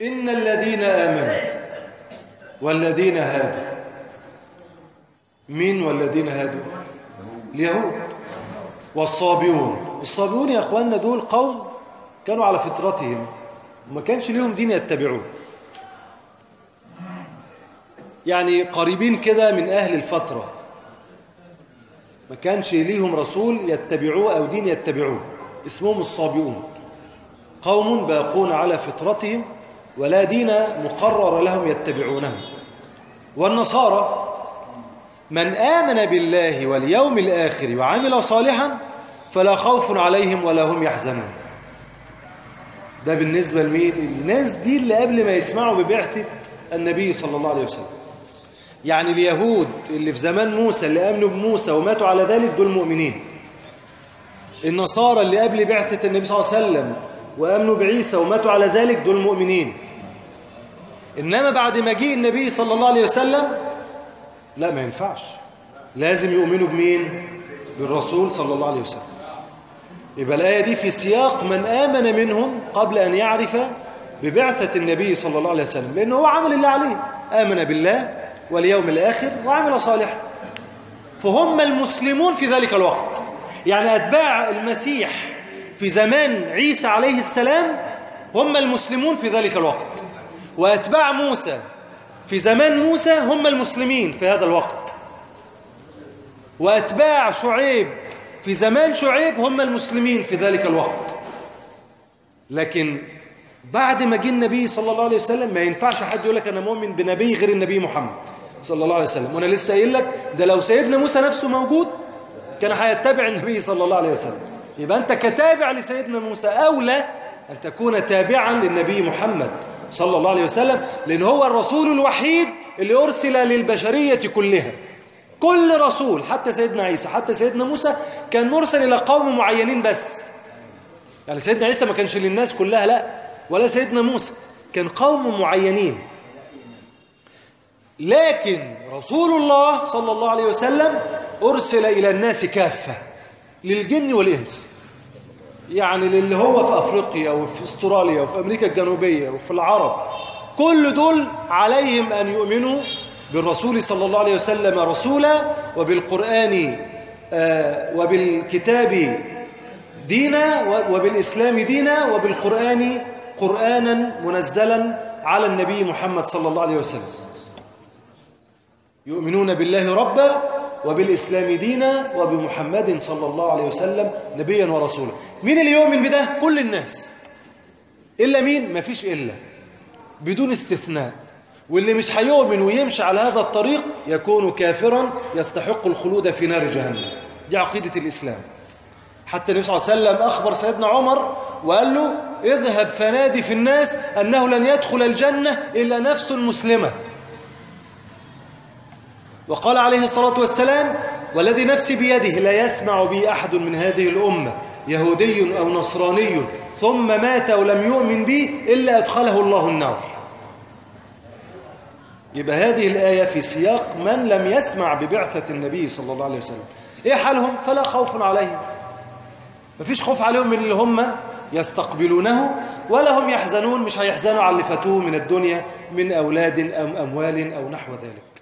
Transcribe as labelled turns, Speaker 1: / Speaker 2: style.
Speaker 1: إن الذين آمنوا والذين هادوا مين والذين هادوا اليهود والصابئون الصابئون يا أخواننا دول قوم كانوا على فطرتهم وما كانش ليهم دين يتبعوه يعني قريبين كده من أهل الفترة ما كانش ليهم رسول يتبعوه أو دين يتبعوه اسمهم الصابئون قوم باقون على فطرتهم ولا دين مقرر لهم يتبعونه والنصارى من آمن بالله واليوم الآخر وعمل صالحا فلا خوف عليهم ولا هم يحزنون ده بالنسبة لمين الناس دي اللي قبل ما يسمعوا ببعثة النبي صلى الله عليه وسلم يعني اليهود اللي في زمان موسى اللي آمنوا بموسى وماتوا على ذلك دول مؤمنين النصارى اللي قبل بعثة النبي صلى الله عليه وسلم وآمنوا بعيسى وماتوا على ذلك دول مؤمنين إنما بعد مجيء النبي صلى الله عليه وسلم لا ما ينفعش لازم يؤمنوا بمين بالرسول صلى الله عليه وسلم يبقى الآية دي في سياق من آمن منهم قبل أن يعرف ببعثة النبي صلى الله عليه وسلم لأنه هو عمل اللي عليه آمن بالله واليوم الآخر وعمل صالحا فهم المسلمون في ذلك الوقت يعني أتباع المسيح في زمان عيسى عليه السلام هم المسلمون في ذلك الوقت وأتباع موسى في زمان موسى هم المسلمين في هذا الوقت وأتباع شعيب في زمان شعيب هم المسلمين في ذلك الوقت لكن بعد ما جه النبي صلى الله عليه وسلم ما ينفعش حد يقول لك أنا مؤمن بنبي غير النبي محمد صلى الله عليه وسلم وأنا لسه قايل لك ده لو سيدنا موسى نفسه موجود كان هيتبع النبي صلى الله عليه وسلم يبقى أنت كتابع لسيدنا موسى أولى أن تكون تابعا للنبي محمد صلى الله عليه وسلم لأن هو الرسول الوحيد اللي أرسل للبشرية كلها كل رسول حتى سيدنا عيسى حتى سيدنا موسى كان مرسل إلى قوم معينين بس يعني سيدنا عيسى ما كانش للناس كلها لا ولا سيدنا موسى كان قوم معينين لكن رسول الله صلى الله عليه وسلم أرسل إلى الناس كافة للجن والإنس يعني للي هو في أفريقيا وفي استراليا وفي أمريكا الجنوبية وفي العرب كل دول عليهم أن يؤمنوا بالرسول صلى الله عليه وسلم رسولا وبالقرآن آه وبالكتاب دينا وبالإسلام دينا وبالقرآن قرآنا منزلا على النبي محمد صلى الله عليه وسلم يؤمنون بالله ربا وبالإسلام دينا وبمحمد صلى الله عليه وسلم نبيا ورسولا مين اللي يؤمن بده؟ كل الناس إلا مين؟ ما فيش إلا بدون استثناء واللي مش هيؤمن ويمشي على هذا الطريق يكون كافرا يستحق الخلود في نار جهنم دي عقيدة الإسلام حتى النبي صلى الله عليه وسلم أخبر سيدنا عمر وقال له اذهب فنادي في الناس أنه لن يدخل الجنة إلا نفس مسلمة وقال عليه الصلاة والسلام والذي نفسي بيده لا يسمع بي أحد من هذه الأمة يهودي أو نصراني ثم مات ولم يؤمن بي إلا أدخله الله النار يبقى هذه الآية في سياق من لم يسمع ببعثة النبي صلى الله عليه وسلم إيه حالهم فلا خوف عليهم مفيش خوف عليهم من اللي هم يستقبلونه ولا هم يحزنون مش هيحزنوا على اللي فاتوه من الدنيا من أولاد أو أموال أو نحو ذلك